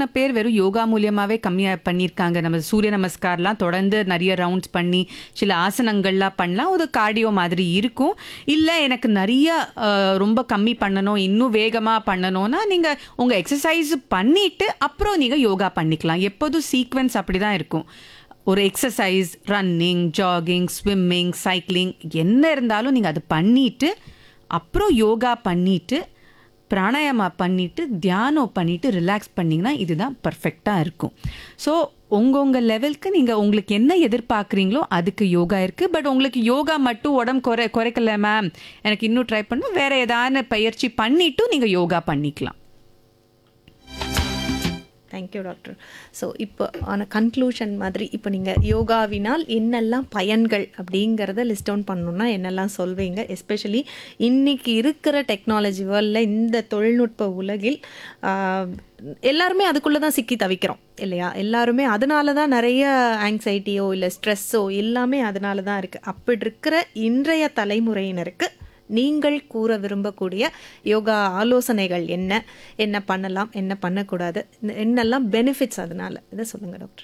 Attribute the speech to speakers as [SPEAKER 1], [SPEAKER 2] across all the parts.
[SPEAKER 1] எத்தனை பேர் வெறும் யோகா மூலியமாகவே கம்மியாக பண்ணியிருக்காங்க நம்ம சூரிய நமஸ்கார்லாம் தொடர்ந்து நிறைய ரவுண்ட்ஸ் பண்ணி சில ஆசனங்கள்லாம் பண்ணலாம் ஒரு கார்டியோ மாதிரி இருக்கும் இல்லை எனக்கு நிறைய அஹ், ரொம்ப கம்மி பண்ணணும் இன்னும் வேகமாக பண்ணணும்னா நீங்கள் உங்கள் எக்ஸசைஸ் பண்ணிட்டு அப்புறம் நீங்கள் யோகா பண்ணிக்கலாம் எப்போதும் சீக்வென்ஸ் அப்படி தான் இருக்கும் ஒரு exercise running jogging swimming cycling என்ன இருந்தாலும் நீங்கள் அது பண்ணிட்டு அப்புறம் யோகா பண்ணிட்டு பிராணாயாமா பண்ணிட்டு தியானம் பண்ணிட்டு ரிலாக்ஸ் பண்ணிங்கன்னா இதுதான் பர்ஃபெக்டாக இருக்கும் ஸோ உங்கவுங்க லெவலுக்கு நீங்கள் உங்களுக்கு என்ன எதிர்பார்க்குறீங்களோ அதுக்கு யோகா இருக்குது பட் உங்களுக்கு யோகா மட்டும் உடம்பு குறை குறைக்கல மேம் எனக்கு இன்னும் ட்ரை பண்ணணும் வேறு ஏதாவது பயிற்சி பண்ணிட்டும் நீங்கள் யோகா பண்ணிக்கலாம்
[SPEAKER 2] தேங்க்யூ டாக்டர் ஸோ இப்போ ஆன கன்க்ளூஷன் மாதிரி இப்போ நீங்கள் யோகாவினால் என்னெல்லாம் பயன்கள் அப்படிங்கிறத லிஸ்ட் டவுன் பண்ணணும்னா என்னெல்லாம் சொல்வீங்க எஸ்பெஷலி இன்னைக்கு இருக்கிற டெக்னாலஜி வேர்ல்டில் இந்த தொழில்நுட்ப உலகில் ஆஹ், எல்லாருமே அதுக்குள்ளே தான் சிக்கி தவிக்கிறோம் இல்லையா எல்லாருமே அதனால தான் நிறைய ஆங்ஸைட்டியோ இல்லை ஸ்ட்ரெஸ்ஸோ எல்லாமே அதனால தான் இருக்குது அப்படி இருக்கிற இன்றைய தலைமுறையினருக்கு நீங்கள் கூற விரும்பக்கூடிய யோகா ஆலோசனைகள் என்ன என்ன பண்ணலாம் என்ன பண்ணக்கூடாது என்ன- என்னெல்லாம் பெனிஃபிட்ஸ் அதனால இதை சொல்லுங்க டாக்டர்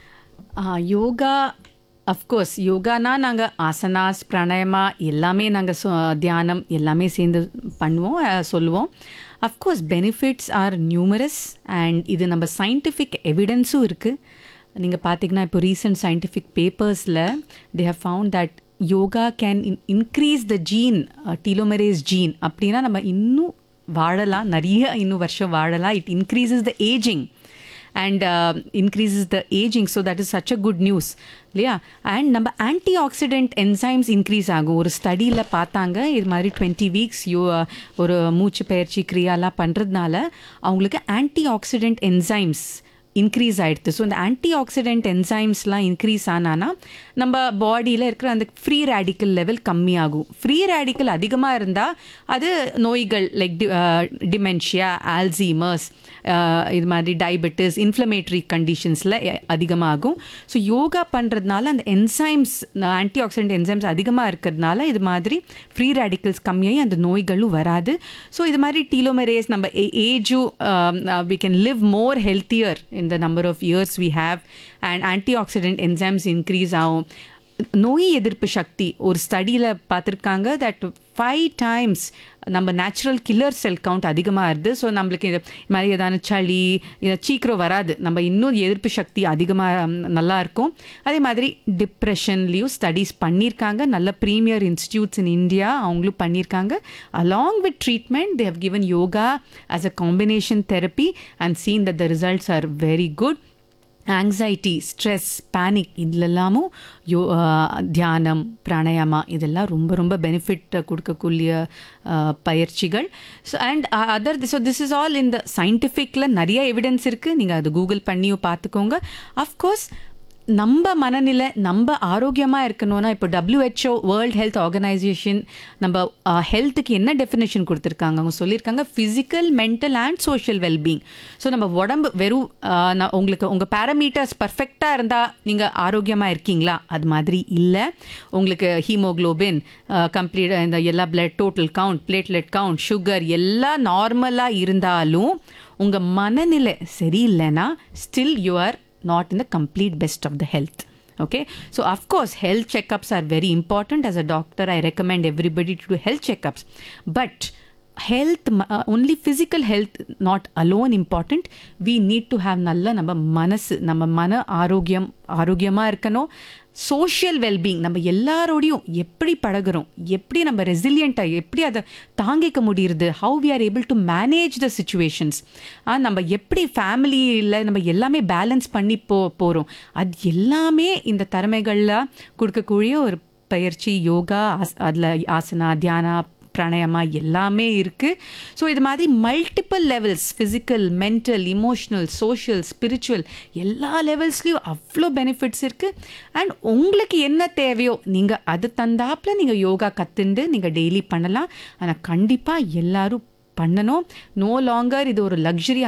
[SPEAKER 1] ஆ, யோகா அஃப்கோர்ஸ் யோகானா நாங்கள் ஆசனாஸ் பிராணாயமா எல்லாமே நாங்கள் தியானம் எல்லாமே சேர்ந்து பண்ணுவோம் அஹ், சொல்லுவோம் of course benefits are numerous and இது நம்ம சயின்டிஃபிக் எவிடன்ஸும் இருக்குது நீங்கள் பார்த்தீங்கன்னா இப்போ ரீசெண்ட் சயின்டிஃபிக் பேப்பர்ஸில் they have found that yoga can increase the gene telomerase gene அப்படின்னா நம்ம இன்னும் வாழலாம் நிறைய இன்னும் வருஷம் வாழலாம் it increases the aging and increases the aging so that is such a good news இல்லையா அண்ட் நம்ம ஆன்டி ஆக்சிடென்ட் என்சைம்ஸ் இன்க்ரீஸ் ஆகும் ஒரு ஸ்டடியில் பார்த்தாங்க இது மாதிரி டுவெண்ட்டி வீக்ஸ் யோ ஒரு மூச்சு பயிற்சி கிரியாலாம் பண்ணுறதுனால அவங்களுக்கு ஆன்டி ஆக்சிடென்ட் என்சைம்ஸ் இன்க்ரீஸ் ஆயிடுது ஸோ இந்த ஆன்டி ஆக்சிடென்ட் என்சைம்ஸ்லாம் இன்க்ரீஸ் ஆனானா நம்ம பாடியில் இருக்கிற அந்த ஃப்ரீ ரேடிக்கல் லெவல் கம்மியாகும் ஃப்ரீ ரேடிக்கல் அதிகமாக இருந்தால் அது நோய்கள் லைக் டிமென்ஷியா ஆல்சீமர்ஸ் இது மாதிரி டயபெட்டிஸ் இன்ஃப்ளமேட்டரி கண்டிஷன்ஸில் அதிகமாகும் ஸோ யோகா பண்ணுறதுனால அந்த என்சைம்ஸ் ஆன்டி ஆக்சிடென்ட் என்சைம்ஸ் அதிகமாக இருக்கிறதுனால இது மாதிரி ஃப்ரீ ரேடிக்கல்ஸ் கம்மியாகி அந்த நோய்களும் வராது ஸோ இது மாதிரி டீலோமரேஸ் நம்ம ஏஜும் we can live more healthier in the number of years we have and antioxidant enzymes increase ஆகும் நோய் எதிர்ப்பு சக்தி ஒரு ஸ்டடியில் பார்த்துருக்காங்க தட் ஃபைவ் டைம்ஸ் நம்ம நேச்சுரல் கில்லர் செல் கவுண்ட் அதிகமாக இருது ஸோ நம்மளுக்கு இது மாதிரி ஏதான சளி இது சீக்கிரம் வராது நம்ம இன்னும் எதிர்ப்பு சக்தி அதிகமாக நல்லா இருக்கும் அதே மாதிரி டிப்ரெஷன்லேயும் ஸ்டடீஸ் பண்ணியிருக்காங்க நல்ல ப்ரீமியர் இன்ஸ்டியூட்ஸ் இன் இந்தியா அவங்களும் பண்ணியிருக்காங்க along with treatment they have given yoga as a combination therapy and seen that the results are very good anxiety stress panic இதுலெல்லாமும் யோ ஆஹ் தியானம் பிராணாயாமா இதெல்லாம் ரொம்ப ரொம்ப பெனிஃபிட் கொடுக்கக்கூடிய ஆஹ் பயிற்சிகள் so and other so this is all இந்த சயின்டிஃபிக்கில் நிறைய எவிடன்ஸ் இருக்குது நீங்கள் அது கூகுள் பண்ணியும் பார்த்துக்கோங்க அஃப்கோர்ஸ் நம்ம மனநிலை நம்ம ஆரோக்கியமாக இருக்கணும்னா இப்போ WHO வேர்ல்ட் ஹெல்த் ஆர்கனைசேஷன் நம்ம ஹெல்த்துக்கு என்ன டெஃபினேஷன் கொடுத்துருக்காங்க அவங்க சொல்லியிருக்காங்க physical mental and social wellbeing so நம்ம உடம்பு வெறும் ஆஹ், நான் உங்களுக்கு உங்கள் பேராமீட்டர்ஸ் பர்ஃபெக்டாக இருந்தால் நீங்கள் ஆரோக்கியமாக இருக்கீங்களா அது மாதிரி இல்லை உங்களுக்கு ஹீமோக்ளோபின் கம்ப்ளீட் இந்த எல்லா blood total count platelet count sugar எல்லாம் நார்மலாக இருந்தாலும் உங்கள் மனநிலை சரியில்லைன்னா still you are not in the complete best of the health okay so of course health checkups are very important as a doctor i recommend everybody to do health checkups but health uh, only physical health not alone important we need to have நல்ல நம்ம மனசு நம்ம மன ஆரோக்கியம் ஆரோக்கியமாக இருக்கணும் social well-being நம்ம எல்லாரோடையும் எப்படி பழகுறோம் எப்படி நம்ம ரெசிலியண்ட்டாக எப்படி அதை தாங்கிக்க முடியுது how we are able to manage the situations நம்ம எப்படி ஃபேமிலியில் நம்ம எல்லாமே பேலன்ஸ் பண்ணி போ போகிறோம் அது எல்லாமே இந்த திறமைகளில் கொடுக்கக்கூடிய ஒரு பயிற்சி யோகா அதில் ஆசனா தியானா பிராணாயமா எல்லாமே இருக்குது ஸோ இது மாதிரி multiple levels physical mental emotional social spiritual எல்லா லெவல்ஸ்லேயும் அவ்வளோ பெனிஃபிட்ஸ் இருக்குது அண்ட் உங்களுக்கு என்ன தேவையோ நீங்கள் அது தந்தாப்பில் நீங்கள் யோகா கற்றுண்டு நீங்கள் டெய்லி பண்ணலாம் ஆனால் கண்டிப்பாக எல்லாரும் பண்ணணும் நோ லாங்கர் இது ஒரு லக்ஸரி